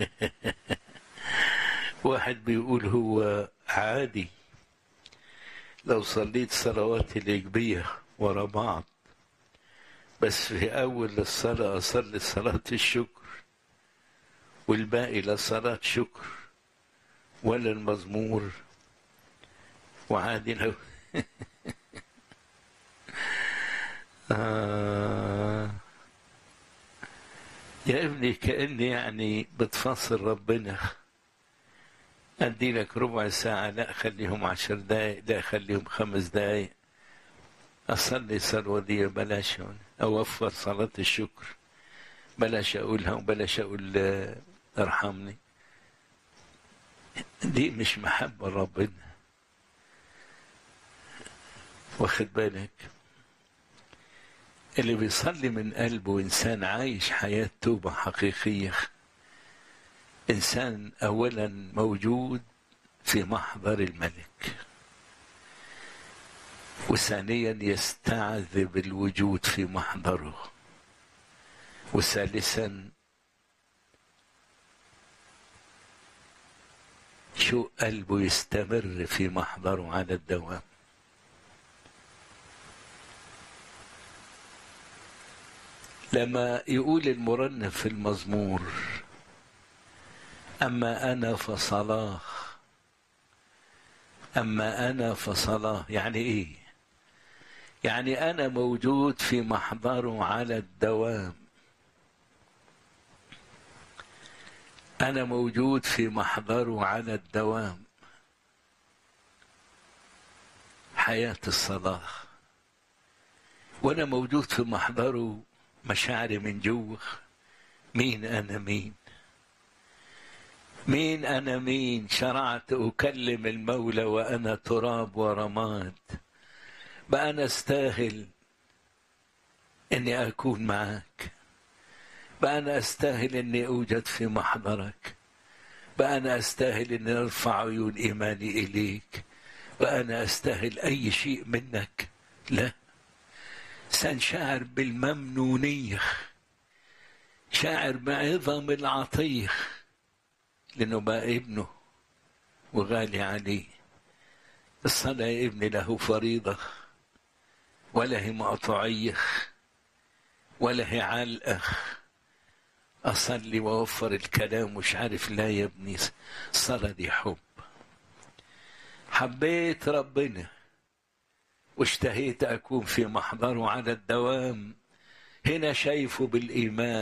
واحد بيقول هو عادي لو صليت صلوات الإجبية ورا بعض بس في أول الصلاة أصلي صلاة الشكر والباقي لا صلاة شكر ولا المزمور وعادي لو آه يا ابني كأني يعني بتفصل ربنا أدي لك ربع ساعة لا خليهم عشر دقايق لا خليهم خمس دقايق أصلي صلوة دي بلاش أوفر صلاة الشكر بلاش أقولها وبلاش أقول ارحمني دي مش محبة ربنا واخد بالك اللي بيصلي من قلبه إنسان عايش حياة توبة حقيقية إنسان أولا موجود في محضر الملك وثانيا يستعذب الوجود في محضره وثالثا شو قلبه يستمر في محضره على الدوام لما يقول المرنم في المزمور أما أنا فصلاه أما أنا فصلاه يعني إيه يعني أنا موجود في محضره على الدوام أنا موجود في محضره على الدوام حياة الصلاة وأنا موجود في محضره مشاعري من جوه مين أنا مين مين أنا مين شرعت أكلم المولى وأنا تراب ورماد بقى أنا أستاهل إني أكون معك بقى أنا أستاهل إني أوجد في محضرك بقى أنا أستاهل إني أرفع عيون إيماني إليك بقى أنا أستاهل أي شيء منك لا سنشعر بالممنونية شاعر بعظم العطيه لأنه بقى ابنه وغالي عليه الصلاة يا ابني له فريضة ولا هي مقطوعية ولا هي علقة أصلي وأوفر الكلام مش عارف لا يا ابني الصلاة دي حب حبيت ربنا واشتهيت أكون في محضره على الدوام هنا شايفه بالإيمان